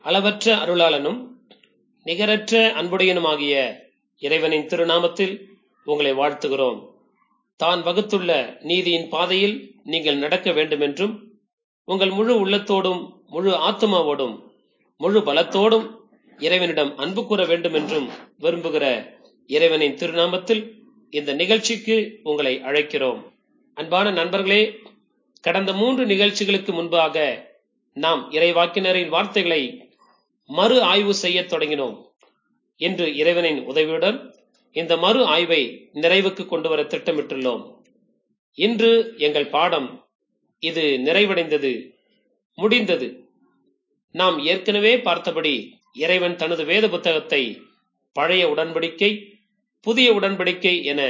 அளவற்ற அருளாளனும் நிகரற்ற அன்புடையனுமாகிய இறைவனின் திருநாமத்தில் உங்களை வாழ்த்துகிறோம் தான் வகுத்துள்ள நீதியின் பாதையில் நீங்கள் நடக்க வேண்டுமென்றும் உங்கள் முழு உள்ளத்தோடும் முழு ஆத்மாவோடும் முழு பலத்தோடும் இறைவனிடம் அன்பு கூற வேண்டும் என்றும் விரும்புகிற இறைவனின் திருநாமத்தில் இந்த நிகழ்ச்சிக்கு உங்களை அழைக்கிறோம் அன்பான நண்பர்களே கடந்த மூன்று நிகழ்ச்சிகளுக்கு முன்பாக நாம் இறைவாக்கினரின் வார்த்தைகளை மறு ஆய்வு செய்ய தொடங்கினோம் இன்று இறைவனின் உதவியுடன் இந்த மறு ஆய்வை நிறைவுக்கு கொண்டு வர திட்டமிட்டுள்ளோம் இன்று எங்கள் பாடம் இது நிறைவடைந்தது முடிந்தது நாம் ஏற்கனவே பார்த்தபடி இறைவன் தனது வேத புத்தகத்தை பழைய உடன்படிக்கை புதிய உடன்படிக்கை என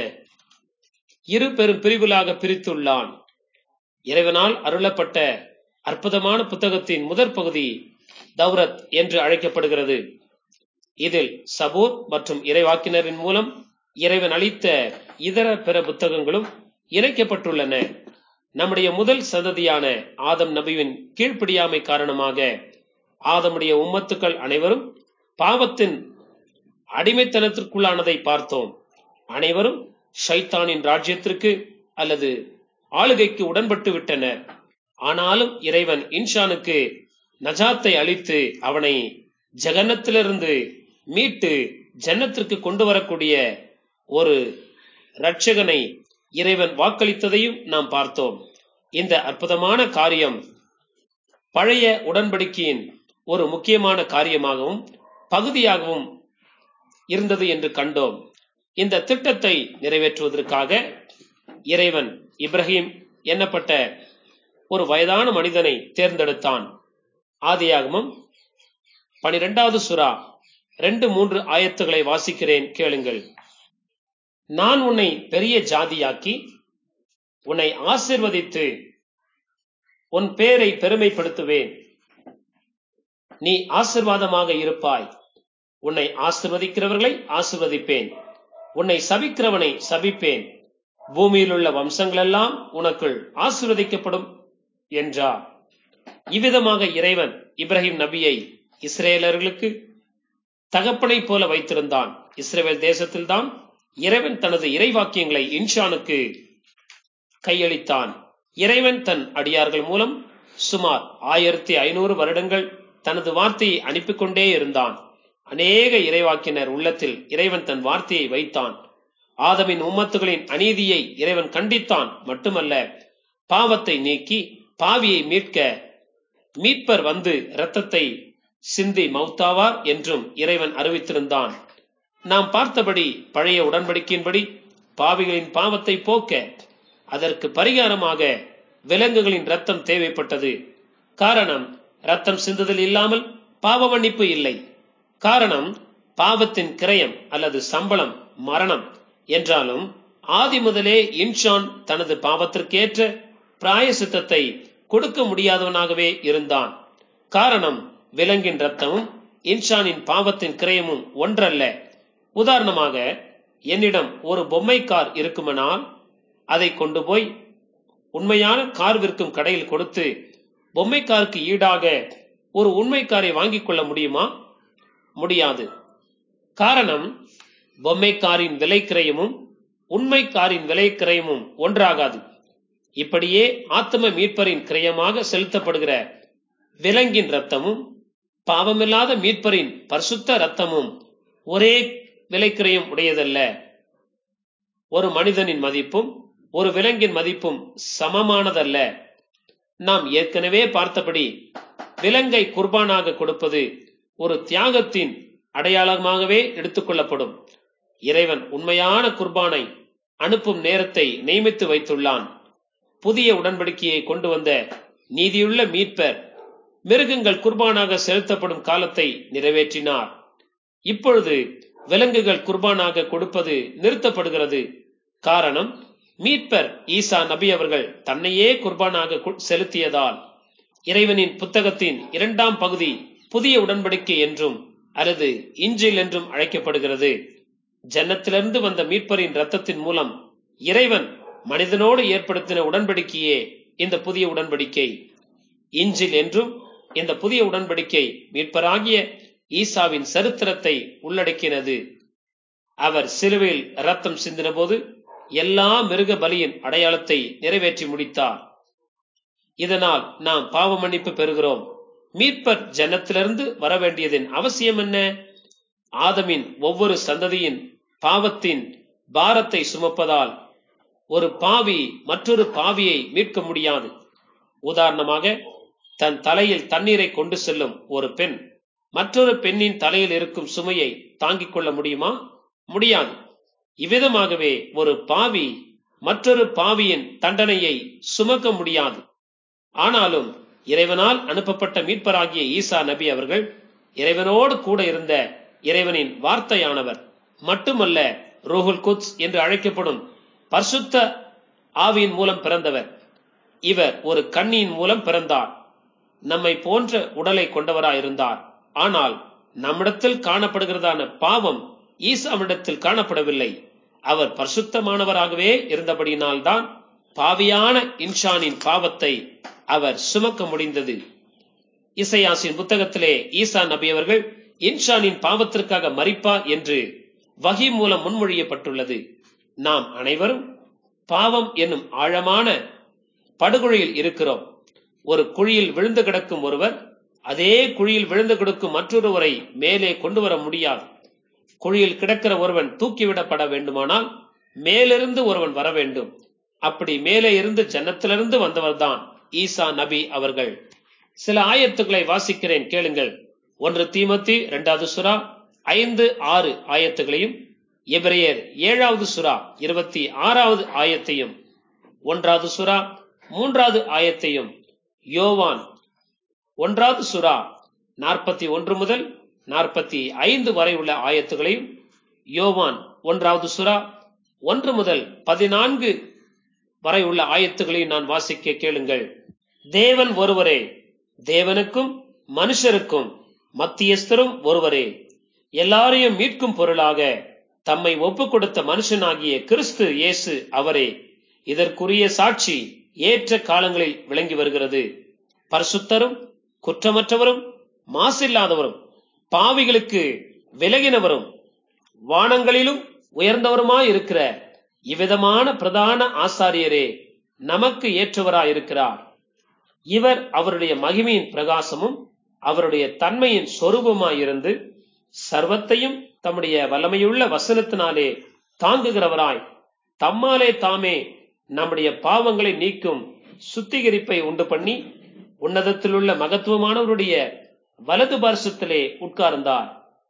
இரு பெரும் பிரிவுகளாக பிரித்துள்ளான் இறைவனால் அருளப்பட்ட அற்புதமான புத்தகத்தின் முதற் பகுதி தௌரத் என்று அழைக்கப்படுகிறது இதில் சபூர் மற்றும் இறைவாக்கினரின் மூலம் இறைவன் அளித்த இதர பிற புத்தகங்களும் இணைக்கப்பட்டுள்ளன நம்முடைய முதல் சந்ததியான ஆதம் நபியின் கீழ்ப்படியாமை காரணமாக ஆதமுடைய உம்மத்துக்கள் அனைவரும் பாவத்தின் அடிமைத்தனத்திற்குள்ளானதை பார்த்தோம் அனைவரும் ஷைத்தானின் ராஜ்யத்திற்கு அல்லது ஆளுகைக்கு உடன்பட்டு விட்டனர் ஆனாலும் இறைவன் இன்ஷானுக்கு நஜாத்தை அளித்து அவனை ஜெகன்னத்திலிருந்து மீட்டு ஜன்னத்திற்கு கொண்டு வரக்கூடிய ஒரு ரட்சகனை இறைவன் வாக்களித்ததையும் நாம் பார்த்தோம் இந்த அற்புதமான காரியம் பழைய உடன்படிக்கையின் ஒரு முக்கியமான காரியமாகவும் பகுதியாகவும் இருந்தது என்று கண்டோம் இந்த திட்டத்தை நிறைவேற்றுவதற்காக இறைவன் இப்ராஹிம் என்னப்பட்ட ஒரு வயதான மனிதனை தேர்ந்தெடுத்தான் ஆதியாகமும் பனிரெண்டாவது சுறா ரெண்டு மூன்று ஆயத்துகளை வாசிக்கிறேன் கேளுங்கள் நான் உன்னை பெரிய ஜாதியாக்கி உன்னை ஆசிர்வதித்து உன் பேரை பெருமைப்படுத்துவேன் நீ ஆசிர்வாதமாக இருப்பாய் உன்னை ஆசிர்வதிக்கிறவர்களை ஆசிர்வதிப்பேன் உன்னை சபிக்கிறவனை சபிப்பேன் பூமியில் உள்ள வம்சங்களெல்லாம் உனக்குள் ஆசிர்வதிக்கப்படும் என்றார் இவ்விதமாக இறைவன் இப்ராஹிம் நபியை இஸ்ரேலர்களுக்கு தகப்பனை போல வைத்திருந்தான் இஸ்ரேல் தேசத்தில்தான் இறைவன் தனது இறைவாக்கியங்களை இன்ஷானுக்கு கையளித்தான் இறைவன் தன் அடியார்கள் மூலம் சுமார் ஆயிரத்தி ஐநூறு வருடங்கள் தனது வார்த்தையை அனுப்பிக் கொண்டே இருந்தான் அநேக இறைவாக்கினர் உள்ளத்தில் இறைவன் தன் வார்த்தையை வைத்தான் ஆதமின் உம்மத்துகளின் அநீதியை இறைவன் கண்டித்தான் மட்டுமல்ல பாவத்தை நீக்கி பாவியை மீட்க மீட்பர் வந்து இரத்தத்தை சிந்தி மௌத்தாவார் என்றும் இறைவன் அறிவித்திருந்தான் நாம் பார்த்தபடி பழைய உடன்படிக்கையின்படி பாவிகளின் பாவத்தை போக்க அதற்கு பரிகாரமாக விலங்குகளின் ரத்தம் தேவைப்பட்டது காரணம் ரத்தம் சிந்துதல் இல்லாமல் பாவ மன்னிப்பு இல்லை காரணம் பாவத்தின் கிரயம் அல்லது சம்பளம் மரணம் என்றாலும் ஆதி முதலே இன்ஷான் தனது பாவத்திற்கேற்ற பிராயசித்தத்தை கொடுக்க முடியாதவனாகவே இருந்தான் காரணம் விலங்கின் ரத்தமும் இன்ஷானின் பாவத்தின் கிரயமும் ஒன்றல்ல உதாரணமாக என்னிடம் ஒரு பொம்மை கார் இருக்குமானால் அதை கொண்டு போய் உண்மையான கார் விற்கும் கடையில் கொடுத்து பொம்மை காருக்கு ஈடாக ஒரு உண்மை காரை வாங்கிக் கொள்ள முடியுமா முடியாது காரணம் பொம்மை காரின் விலை கிரயமும் உண்மை காரின் விலை கிரயமும் ஒன்றாகாது இப்படியே ஆத்ம மீட்பரின் கிரயமாக செலுத்தப்படுகிற விலங்கின் ரத்தமும் பாவமில்லாத மீட்பரின் பரிசுத்த ரத்தமும் ஒரே விலைக்கிரயம் உடையதல்ல ஒரு மனிதனின் மதிப்பும் ஒரு விலங்கின் மதிப்பும் சமமானதல்ல நாம் ஏற்கனவே பார்த்தபடி விலங்கை குர்பானாக கொடுப்பது ஒரு தியாகத்தின் அடையாளமாகவே எடுத்துக்கொள்ளப்படும் இறைவன் உண்மையான குர்பானை அனுப்பும் நேரத்தை நியமித்து வைத்துள்ளான் புதிய உடன்படிக்கையை கொண்டு வந்த நீதியுள்ள மீட்பர் மிருகங்கள் குர்பானாக செலுத்தப்படும் காலத்தை நிறைவேற்றினார் இப்பொழுது விலங்குகள் குர்பானாக கொடுப்பது நிறுத்தப்படுகிறது காரணம் மீட்பர் ஈசா நபி அவர்கள் தன்னையே குர்பானாக செலுத்தியதால் இறைவனின் புத்தகத்தின் இரண்டாம் பகுதி புதிய உடன்படிக்கை என்றும் அல்லது இஞ்சில் என்றும் அழைக்கப்படுகிறது ஜன்னத்திலிருந்து வந்த மீட்பரின் ரத்தத்தின் மூலம் இறைவன் மனிதனோடு ஏற்படுத்தின உடன்படிக்கையே இந்த புதிய உடன்படிக்கை இஞ்சில் என்றும் இந்த புதிய உடன்படிக்கை மீட்பராகிய ஈசாவின் சரித்திரத்தை உள்ளடக்கினது அவர் சிலுவையில் ரத்தம் சிந்தின போது எல்லா மிருக பலியின் அடையாளத்தை நிறைவேற்றி முடித்தார் இதனால் நாம் பாவ மன்னிப்பு பெறுகிறோம் மீட்பர் ஜன்னத்திலிருந்து வர வேண்டியதின் அவசியம் என்ன ஆதமின் ஒவ்வொரு சந்ததியின் பாவத்தின் பாரத்தை சுமப்பதால் ஒரு பாவி மற்றொரு பாவியை மீட்க முடியாது உதாரணமாக தன் தலையில் தண்ணீரை கொண்டு செல்லும் ஒரு பெண் மற்றொரு பெண்ணின் தலையில் இருக்கும் சுமையை தாங்கிக் கொள்ள முடியுமா முடியாது இவ்விதமாகவே ஒரு பாவி மற்றொரு பாவியின் தண்டனையை சுமக்க முடியாது ஆனாலும் இறைவனால் அனுப்பப்பட்ட மீட்பராகிய ஈசா நபி அவர்கள் இறைவனோடு கூட இருந்த இறைவனின் வார்த்தையானவர் மட்டுமல்ல ரூஹுல் குத்ஸ் என்று அழைக்கப்படும் பரிசுத்த ஆவியின் மூலம் பிறந்தவர் இவர் ஒரு கண்ணியின் மூலம் பிறந்தார் நம்மை போன்ற உடலை கொண்டவராயிருந்தார் ஆனால் நம்மிடத்தில் காணப்படுகிறதான பாவம் ஈசாவிடத்தில் காணப்படவில்லை அவர் பரிசுத்தமானவராகவே இருந்தபடியினால்தான் பாவியான இன்ஷானின் பாவத்தை அவர் சுமக்க முடிந்தது இசையாசின் புத்தகத்திலே ஈசா நபி அவர்கள் இன்ஷானின் பாவத்திற்காக மறிப்பார் என்று வகி மூலம் முன்மொழியப்பட்டுள்ளது நாம் அனைவரும் பாவம் என்னும் ஆழமான படுகொழியில் இருக்கிறோம் ஒரு குழியில் விழுந்து கிடக்கும் ஒருவர் அதே குழியில் விழுந்து கிடக்கும் மற்றொருவரை மேலே கொண்டு வர முடியாது குழியில் கிடக்கிற ஒருவன் தூக்கிவிடப்பட வேண்டுமானால் மேலிருந்து ஒருவன் வர வேண்டும் அப்படி மேலே இருந்து ஜன்னத்திலிருந்து வந்தவர்தான் ஈசா நபி அவர்கள் சில ஆயத்துக்களை வாசிக்கிறேன் கேளுங்கள் ஒன்று தீமத்தி இரண்டாவது சுறா ஐந்து ஆறு ஆயத்துகளையும் எபிரேயர் ஏழாவது சுறா இருபத்தி ஆறாவது ஆயத்தையும் ஒன்றாவது சுறா மூன்றாவது ஆயத்தையும் யோவான் ஒன்றாவது சுறா நாற்பத்தி ஒன்று முதல் நாற்பத்தி ஐந்து வரை உள்ள ஆயத்துகளையும் யோவான் ஒன்றாவது சுறா ஒன்று முதல் பதினான்கு வரை உள்ள ஆயத்துகளையும் நான் வாசிக்க கேளுங்கள் தேவன் ஒருவரே தேவனுக்கும் மனுஷருக்கும் மத்தியஸ்தரும் ஒருவரே எல்லாரையும் மீட்கும் பொருளாக தம்மை ஒப்பு கொடுத்த மனுஷனாகிய கிறிஸ்து இயேசு அவரே இதற்குரிய சாட்சி ஏற்ற காலங்களில் விளங்கி வருகிறது பரிசுத்தரும் குற்றமற்றவரும் மாசில்லாதவரும் பாவிகளுக்கு விலகினவரும் வானங்களிலும் உயர்ந்தவருமாய் இருக்கிற இவ்விதமான பிரதான ஆசாரியரே நமக்கு ஏற்றவராயிருக்கிறார் இவர் அவருடைய மகிமையின் பிரகாசமும் அவருடைய தன்மையின் சொரூபமாயிருந்து சர்வத்தையும் தம்முடைய வல்லமையுள்ள வசனத்தினாலே தாங்குகிறவராய் தம்மாலே தாமே நம்முடைய பாவங்களை நீக்கும் சுத்திகரிப்பை உண்டு பண்ணி உன்னதத்தில் உள்ள மகத்துவமானவருடைய வலது பார்சத்திலே உட்கார்ந்தார்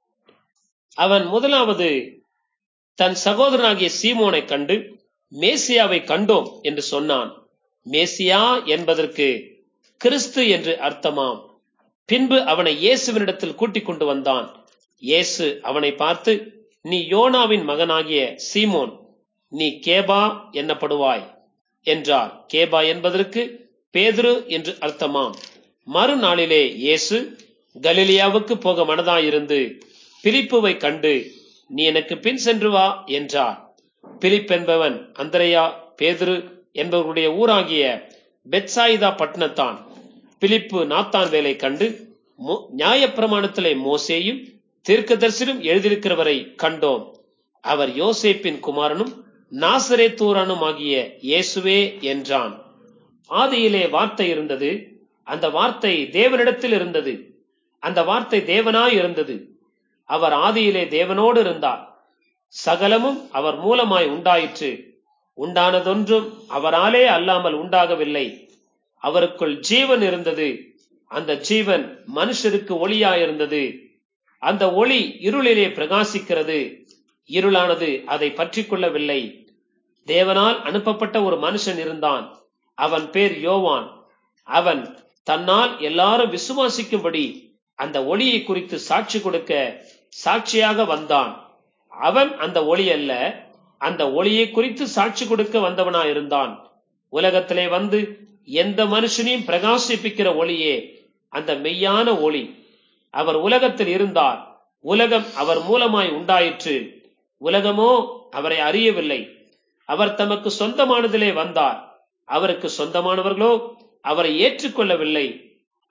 அவன் முதலாவது தன் சகோதரனாகிய சீமோனை கண்டு மேசியாவை கண்டோம் என்று சொன்னான் மேசியா என்பதற்கு கிறிஸ்து என்று அர்த்தமாம் பின்பு அவனை இயேசுவினிடத்தில் கூட்டிக் கொண்டு வந்தான் இயேசு அவனை பார்த்து நீ யோனாவின் மகனாகிய சீமோன் நீ கேபா என்னப்படுவாய் என்றார் கேபா என்பதற்கு பேதுரு என்று அர்த்தமாம் மறுநாளிலே இயேசு கலிலியாவுக்கு போக மனதாயிருந்து பிலிப்புவை கண்டு நீ எனக்கு பின் சென்று வா என்றார் பிலிப் என்பவன் அந்தரையா பேதுரு என்பவர்களுடைய ஊராகிய பெட்சாயிதா பட்டணத்தான் பிலிப்பு நாத்தான் வேலை கண்டு நியாயப்பிரமாணத்திலே மோசேயும் தீர்க்கதரிசனும் எழுதியிருக்கிறவரை கண்டோம் அவர் யோசேப்பின் குமாரனும் நாசரேத்தூரனும் ஆகிய இயேசுவே என்றான் ஆதியிலே வார்த்தை இருந்தது அந்த வார்த்தை தேவனிடத்தில் இருந்தது அந்த வார்த்தை தேவனாய் இருந்தது அவர் ஆதியிலே தேவனோடு இருந்தார் சகலமும் அவர் மூலமாய் உண்டாயிற்று உண்டானதொன்றும் அவராலே அல்லாமல் உண்டாகவில்லை அவருக்குள் ஜீவன் இருந்தது அந்த ஜீவன் மனுஷருக்கு ஒளியாயிருந்தது அந்த ஒளி இருளிலே பிரகாசிக்கிறது இருளானது அதை பற்றி கொள்ளவில்லை தேவனால் அனுப்பப்பட்ட ஒரு மனுஷன் இருந்தான் அவன் பேர் யோவான் அவன் தன்னால் எல்லாரும் விசுவாசிக்கும்படி அந்த ஒளியை குறித்து சாட்சி கொடுக்க சாட்சியாக வந்தான் அவன் அந்த ஒளி அல்ல அந்த ஒளியை குறித்து சாட்சி கொடுக்க வந்தவனாயிருந்தான் உலகத்திலே வந்து எந்த மனுஷனையும் பிரகாசிப்பிக்கிற ஒளியே அந்த மெய்யான ஒளி அவர் உலகத்தில் இருந்தார் உலகம் அவர் மூலமாய் உண்டாயிற்று உலகமோ அவரை அறியவில்லை அவர் தமக்கு சொந்தமானதிலே வந்தார் அவருக்கு சொந்தமானவர்களோ அவரை ஏற்றுக்கொள்ளவில்லை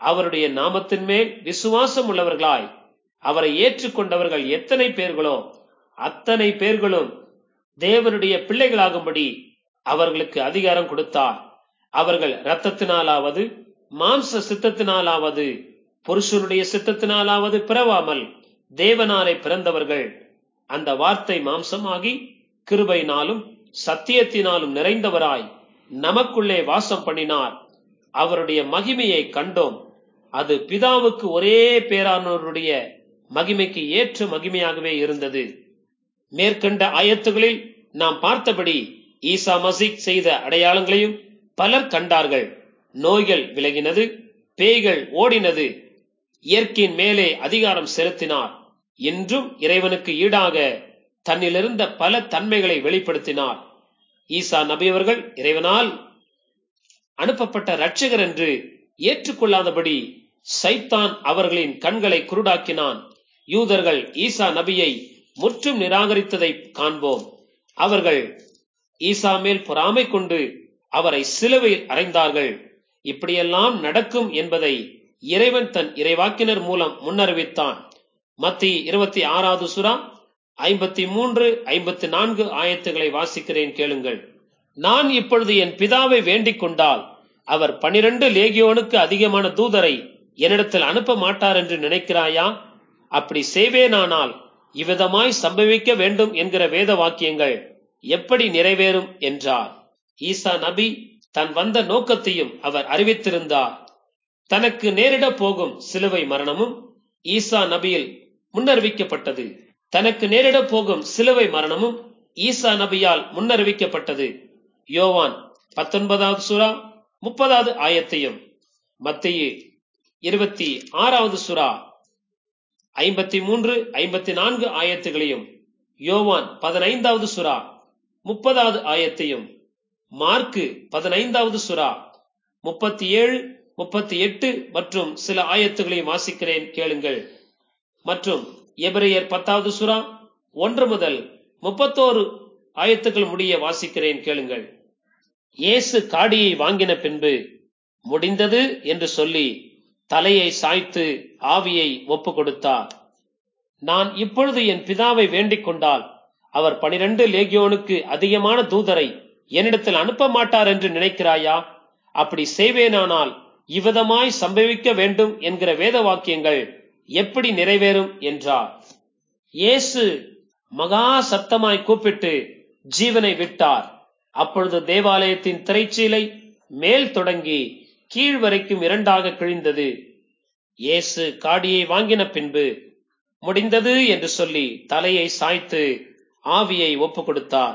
அவருடைய நாமத்தின் மேல் விசுவாசம் உள்ளவர்களாய் அவரை ஏற்றுக்கொண்டவர்கள் எத்தனை பேர்களோ அத்தனை பேர்களும் தேவனுடைய பிள்ளைகளாகும்படி அவர்களுக்கு அதிகாரம் கொடுத்தார் அவர்கள் இரத்தத்தினாலாவது மாம்ச சித்தத்தினாலாவது புருஷனுடைய சித்தத்தினாலாவது பிறவாமல் தேவனாலே பிறந்தவர்கள் அந்த வார்த்தை மாம்சமாகி கிருபையினாலும் சத்தியத்தினாலும் நிறைந்தவராய் நமக்குள்ளே வாசம் பண்ணினார் அவருடைய மகிமையை கண்டோம் அது பிதாவுக்கு ஒரே பேரானவருடைய மகிமைக்கு ஏற்ற மகிமையாகவே இருந்தது மேற்கண்ட ஆயத்துகளில் நாம் பார்த்தபடி ஈசா மசிக் செய்த அடையாளங்களையும் பலர் கண்டார்கள் நோய்கள் விலகினது பேய்கள் ஓடினது இயற்கையின் மேலே அதிகாரம் செலுத்தினார் இன்றும் இறைவனுக்கு ஈடாக தன்னிலிருந்த பல தன்மைகளை வெளிப்படுத்தினார் ஈசா நபியவர்கள் இறைவனால் அனுப்பப்பட்ட இரட்சகர் என்று ஏற்றுக்கொள்ளாதபடி சைத்தான் அவர்களின் கண்களை குருடாக்கினான் யூதர்கள் ஈசா நபியை முற்றும் நிராகரித்ததை காண்போம் அவர்கள் ஈசா மேல் பொறாமை கொண்டு அவரை சிலுவையில் அறைந்தார்கள் இப்படியெல்லாம் நடக்கும் என்பதை இறைவன் தன் இறைவாக்கினர் மூலம் முன்னறிவித்தான் மத்தி இருபத்தி ஆறாவது சுறா ஐம்பத்தி மூன்று ஐம்பத்தி நான்கு ஆயத்துகளை வாசிக்கிறேன் கேளுங்கள் நான் இப்பொழுது என் பிதாவை வேண்டிக் கொண்டால் அவர் பனிரெண்டு லேகியோனுக்கு அதிகமான தூதரை என்னிடத்தில் அனுப்ப மாட்டார் என்று நினைக்கிறாயா அப்படி செய்வேனானால் இவ்விதமாய் சம்பவிக்க வேண்டும் என்கிற வேத வாக்கியங்கள் எப்படி நிறைவேறும் என்றார் ஈசா நபி தன் வந்த நோக்கத்தையும் அவர் அறிவித்திருந்தார் தனக்கு நேரிட போகும் சிலுவை மரணமும் ஈசா நபியில் முன்னறிவிக்கப்பட்டது தனக்கு நேரிட போகும் சிலுவை மரணமும் ஈசா நபியால் முன்னறிவிக்கப்பட்டது யோவான் பத்தொன்பதாவது சுறா முப்பதாவது ஆயத்தையும் மத்திய இருபத்தி ஆறாவது சுறா ஐம்பத்தி மூன்று ஐம்பத்தி நான்கு ஆயத்துகளையும் யோவான் பதினைந்தாவது சுறா முப்பதாவது ஆயத்தையும் மார்க்கு பதினைந்தாவது சுறா முப்பத்தி ஏழு முப்பத்தி எட்டு மற்றும் சில ஆயத்துகளையும் வாசிக்கிறேன் கேளுங்கள் மற்றும் எபிரேயர் பத்தாவது சுறா ஒன்று முதல் முப்பத்தோரு ஆயத்துக்கள் முடிய வாசிக்கிறேன் கேளுங்கள் இயேசு காடியை வாங்கின பின்பு முடிந்தது என்று சொல்லி தலையை சாய்த்து ஆவியை ஒப்பு கொடுத்தார் நான் இப்பொழுது என் பிதாவை வேண்டிக் கொண்டால் அவர் பனிரெண்டு லேகியோனுக்கு அதிகமான தூதரை என்னிடத்தில் அனுப்ப மாட்டார் என்று நினைக்கிறாயா அப்படி செய்வேனானால் இவ்விதமாய் சம்பவிக்க வேண்டும் என்கிற வேத வாக்கியங்கள் எப்படி நிறைவேறும் என்றார் இயேசு மகா சத்தமாய் கூப்பிட்டு ஜீவனை விட்டார் அப்பொழுது தேவாலயத்தின் திரைச்சீலை மேல் தொடங்கி கீழ் வரைக்கும் இரண்டாக கிழிந்தது இயேசு காடியை வாங்கின பின்பு முடிந்தது என்று சொல்லி தலையை சாய்த்து ஆவியை ஒப்பு கொடுத்தார்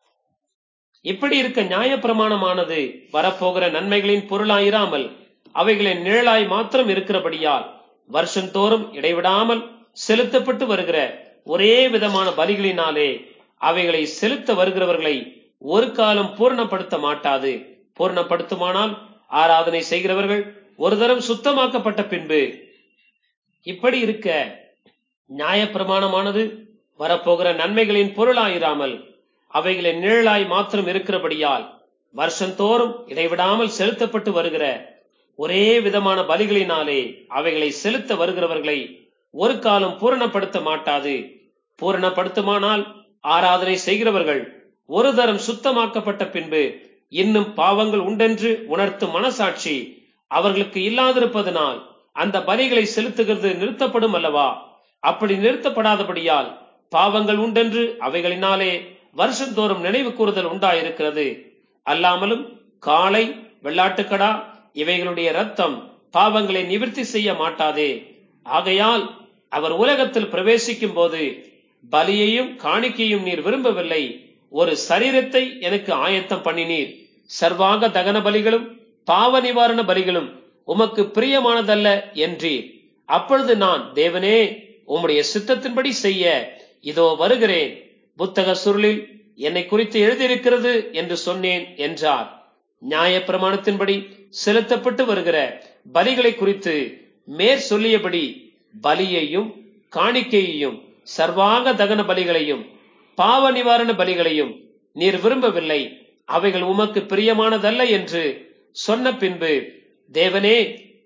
இப்படி இருக்க நியாயப்பிரமாணமானது வரப்போகிற நன்மைகளின் பொருளாயிராமல் அவைகளின் நிழலாய் மாத்திரம் இருக்கிறபடியால் வருஷந்தோறும் இடைவிடாமல் செலுத்தப்பட்டு வருகிற ஒரே விதமான பலிகளினாலே அவைகளை செலுத்த வருகிறவர்களை ஒரு காலம் பூர்ணப்படுத்த மாட்டாது பூர்ணப்படுத்துமானால் ஆராதனை செய்கிறவர்கள் ஒரு தரம் சுத்தமாக்கப்பட்ட பின்பு இப்படி இருக்க நியாயப்பிரமாணமானது வரப்போகிற நன்மைகளின் பொருளாயிராமல் அவைகளின் நிழலாய் மாத்திரம் இருக்கிறபடியால் வருஷந்தோறும் இடைவிடாமல் செலுத்தப்பட்டு வருகிற ஒரே விதமான பலிகளினாலே அவைகளை செலுத்த வருகிறவர்களை ஒரு காலம் பூரணப்படுத்த மாட்டாது பூரணப்படுத்துமானால் ஆராதனை செய்கிறவர்கள் ஒரு தரம் சுத்தமாக்கப்பட்ட பின்பு இன்னும் பாவங்கள் உண்டென்று உணர்த்தும் மனசாட்சி அவர்களுக்கு இல்லாதிருப்பதனால் அந்த பலிகளை செலுத்துகிறது நிறுத்தப்படும் அல்லவா அப்படி நிறுத்தப்படாதபடியால் பாவங்கள் உண்டென்று அவைகளினாலே வருஷந்தோறும் நினைவு கூறுதல் உண்டாயிருக்கிறது அல்லாமலும் காளை வெள்ளாட்டுக்கடா இவைகளுடைய ரத்தம் பாவங்களை நிவர்த்தி செய்ய மாட்டாதே ஆகையால் அவர் உலகத்தில் பிரவேசிக்கும் போது பலியையும் காணிக்கையும் நீர் விரும்பவில்லை ஒரு சரீரத்தை எனக்கு ஆயத்தம் பண்ணினீர் சர்வாங்க தகன பலிகளும் பாவ நிவாரண பலிகளும் உமக்கு பிரியமானதல்ல என்றீர் அப்பொழுது நான் தேவனே உம்முடைய சித்தத்தின்படி செய்ய இதோ வருகிறேன் புத்தக சுருளில் என்னை குறித்து எழுதியிருக்கிறது என்று சொன்னேன் என்றார் நியாய பிரமாணத்தின்படி செலுத்தப்பட்டு வருகிற பலிகளை குறித்து மேற் சொல்லியபடி பலியையும் காணிக்கையையும் சர்வாங்க தகன பலிகளையும் பாவ நிவாரண பலிகளையும் நீர் விரும்பவில்லை அவைகள் உமக்கு பிரியமானதல்ல என்று சொன்ன பின்பு தேவனே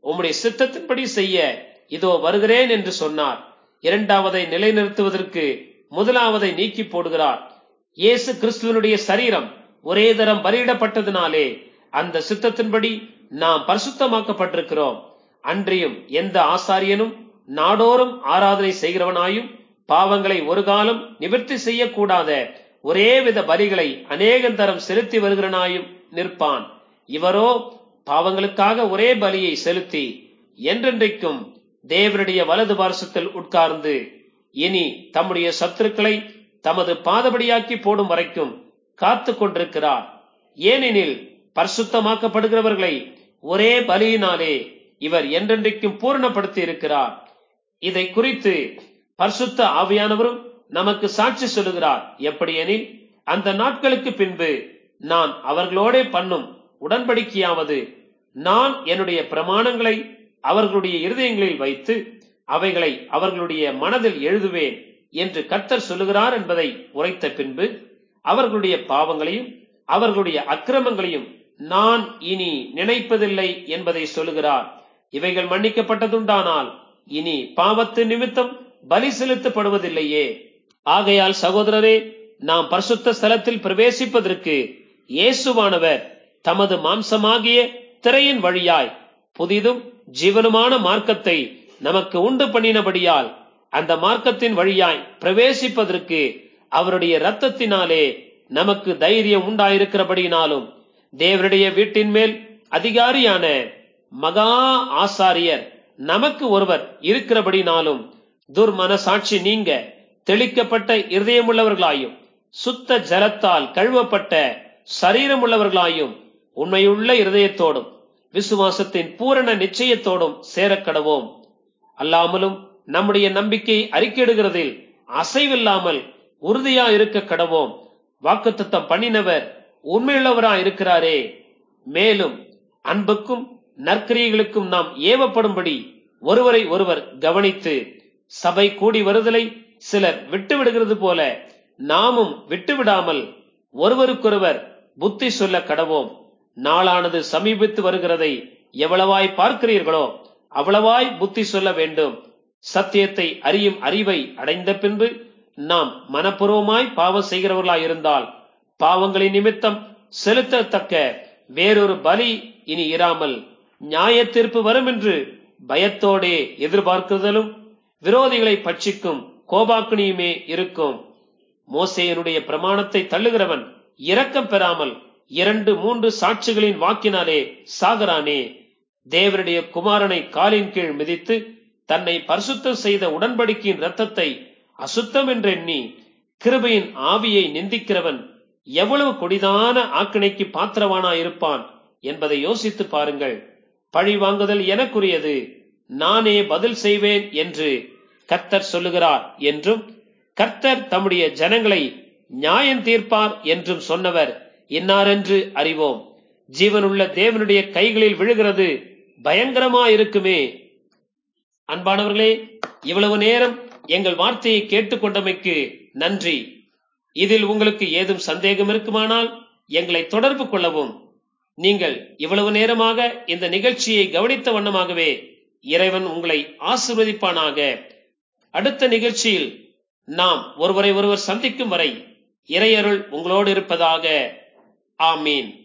உம்முடைய சித்தத்தின்படி செய்ய இதோ வருகிறேன் என்று சொன்னார் இரண்டாவதை நிலைநிறுத்துவதற்கு முதலாவதை நீக்கி போடுகிறார் இயேசு கிறிஸ்துவனுடைய சரீரம் ஒரே தரம் பலியிடப்பட்டதினாலே அந்த சித்தத்தின்படி நாம் பரிசுத்தமாக்கப்பட்டிருக்கிறோம் அன்றியும் எந்த ஆசாரியனும் நாடோறும் ஆராதனை செய்கிறவனாயும் பாவங்களை ஒரு காலம் நிவர்த்தி செய்யக்கூடாத ஒரே வித பலிகளை அநேகந்தரம் செலுத்தி வருகிறனாயும் நிற்பான் இவரோ பாவங்களுக்காக ஒரே பலியை செலுத்தி என்றென்றைக்கும் தேவனுடைய வலது பார்சத்தில் உட்கார்ந்து இனி தம்முடைய சத்துருக்களை தமது பாதபடியாக்கி போடும் வரைக்கும் காத்து கொண்டிருக்கிறார் ஏனெனில் பரிசுத்தமாக்கப்படுகிறவர்களை ஒரே பலியினாலே இவர் என்றென்றைக்கும் பூரணப்படுத்தி இருக்கிறார் இதை குறித்து பரிசுத்த ஆவியானவரும் நமக்கு சாட்சி சொல்லுகிறார் எப்படியெனில் அந்த நாட்களுக்கு பின்பு நான் அவர்களோட பண்ணும் உடன்படிக்கையாவது நான் என்னுடைய பிரமாணங்களை அவர்களுடைய இருதயங்களில் வைத்து அவைகளை அவர்களுடைய மனதில் எழுதுவேன் என்று கர்த்தர் சொல்லுகிறார் என்பதை உரைத்த பின்பு அவர்களுடைய பாவங்களையும் அவர்களுடைய அக்கிரமங்களையும் நான் இனி நினைப்பதில்லை என்பதை சொல்லுகிறார் இவைகள் மன்னிக்கப்பட்டதுண்டானால் இனி பாவத்து நிமித்தம் பலி செலுத்தப்படுவதில்லையே ஆகையால் சகோதரரே நாம் பரிசுத்த ஸ்தலத்தில் பிரவேசிப்பதற்கு இயேசுவானவர் தமது மாம்சமாகிய திரையின் வழியாய் புதிதும் ஜீவனுமான மார்க்கத்தை நமக்கு உண்டு பண்ணினபடியால் அந்த மார்க்கத்தின் வழியாய் பிரவேசிப்பதற்கு அவருடைய இரத்தத்தினாலே நமக்கு தைரியம் உண்டாயிருக்கிறபடியினாலும் தேவனுடைய வீட்டின் மேல் அதிகாரியான மகா ஆசாரியர் நமக்கு ஒருவர் இருக்கிறபடினாலும் துர்மனசாட்சி நீங்க தெளிக்கப்பட்ட இருதயமுள்ளவர்களாயும் சுத்த ஜலத்தால் கழுவப்பட்ட சரீரமுள்ளவர்களாயும் உண்மையுள்ள இருதயத்தோடும் விசுவாசத்தின் பூரண நிச்சயத்தோடும் சேரக்கடவோம் அல்லாமலும் நம்முடைய நம்பிக்கை அறிக்கையிடுகிறதில் அசைவில்லாமல் உறுதியா இருக்க கடவோம் வாக்குத்தத்தம் பண்ணினவர் உண்மையுள்ளவரா இருக்கிறாரே மேலும் அன்புக்கும் நற்கிரியைகளுக்கும் நாம் ஏவப்படும்படி ஒருவரை ஒருவர் கவனித்து சபை கூடி வருதலை சிலர் விட்டு விடுகிறது போல நாமும் விட்டுவிடாமல் ஒருவருக்கொருவர் புத்தி சொல்ல கடவோம் நாளானது சமீபித்து வருகிறதை எவ்வளவாய் பார்க்கிறீர்களோ அவ்வளவாய் புத்தி சொல்ல வேண்டும் சத்தியத்தை அறியும் அறிவை அடைந்த பின்பு நாம் மனப்பூர்வமாய் பாவம் செய்கிறவர்களாய் இருந்தால் பாவங்களின் நிமித்தம் செலுத்தத்தக்க வேறொரு பலி இனி இராமல் நியாய தீர்ப்பு வரும் என்று பயத்தோடே எதிர்பார்க்குதலும் விரோதிகளை பட்சிக்கும் கோபாக்குனியுமே இருக்கும் மோசேயனுடைய பிரமாணத்தை தள்ளுகிறவன் இரக்கம் பெறாமல் இரண்டு மூன்று சாட்சிகளின் வாக்கினாலே சாகரானே தேவனுடைய குமாரனை காலின் கீழ் மிதித்து தன்னை பரிசுத்தம் செய்த உடன்படிக்கையின் இரத்தத்தை அசுத்தம் என்றெண்ணி கிருபையின் ஆவியை நிந்திக்கிறவன் எவ்வளவு கொடிதான ஆக்கினைக்கு பாத்திரவானா இருப்பான் என்பதை யோசித்து பாருங்கள் பழி வாங்குதல் எனக்குரியது நானே பதில் செய்வேன் என்று கர்த்தர் சொல்லுகிறார் என்றும் கர்த்தர் தம்முடைய ஜனங்களை நியாயம் தீர்ப்பார் என்றும் சொன்னவர் இன்னாரென்று அறிவோம் ஜீவனுள்ள தேவனுடைய கைகளில் விழுகிறது பயங்கரமாயிருக்குமே அன்பானவர்களே இவ்வளவு நேரம் எங்கள் வார்த்தையை கேட்டுக்கொண்டமைக்கு நன்றி இதில் உங்களுக்கு ஏதும் சந்தேகம் இருக்குமானால் எங்களை தொடர்பு கொள்ளவும் நீங்கள் இவ்வளவு நேரமாக இந்த நிகழ்ச்சியை கவனித்த வண்ணமாகவே இறைவன் உங்களை ஆசிர்வதிப்பானாக அடுத்த நிகழ்ச்சியில் நாம் ஒருவரை ஒருவர் சந்திக்கும் வரை இறையருள் உங்களோடு இருப்பதாக ஆமீன்